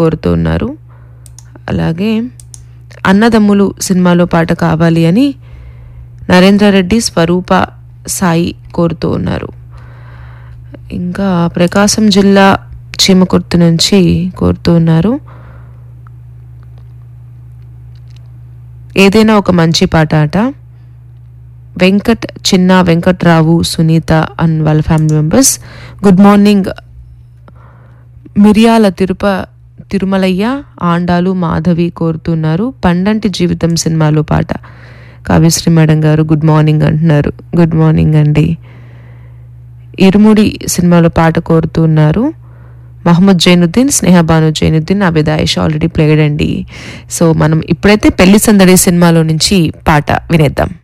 కోరుతూ ఉన్నారు అలాగే అన్నదమ్ములు సినిమాలో పాట కావాలి అని నరేంద్రారెడ్డి స్వరూప సాయి కోరుతూ ఉన్నారు ఇంకా ప్రకాశం జిల్లా చీమకుర్తి నుంచి కోరుతూ ఉన్నారు ఏదైనా ఒక మంచి పాట అట వెంకట్ చిన్న వెంకట్రావు సునీత అండ్ వాళ్ళ family members good morning Miriyala తిరుప తిరుమలయ్య ఆండాలు మాధవి కోరుతున్నారు పండంటి జీవితం సినిమాలో పాట కావ్యశ్రీ మేడం గారు గుడ్ మార్నింగ్ అంటున్నారు గుడ్ మార్నింగ్ అండి ఇరుముడి సినిమాలో పాట కోరుతున్నారు మహమ్మద్ జైనుద్దీన్ స్నేహబాను జైనుద్దీన్ అబిద్ ఆయిష్ ఆల్రెడీ ప్లేడ్ అండి సో మనం ఇప్పుడైతే పెళ్లి సందడి సినిమాలో నుంచి పాట వినేద్దాం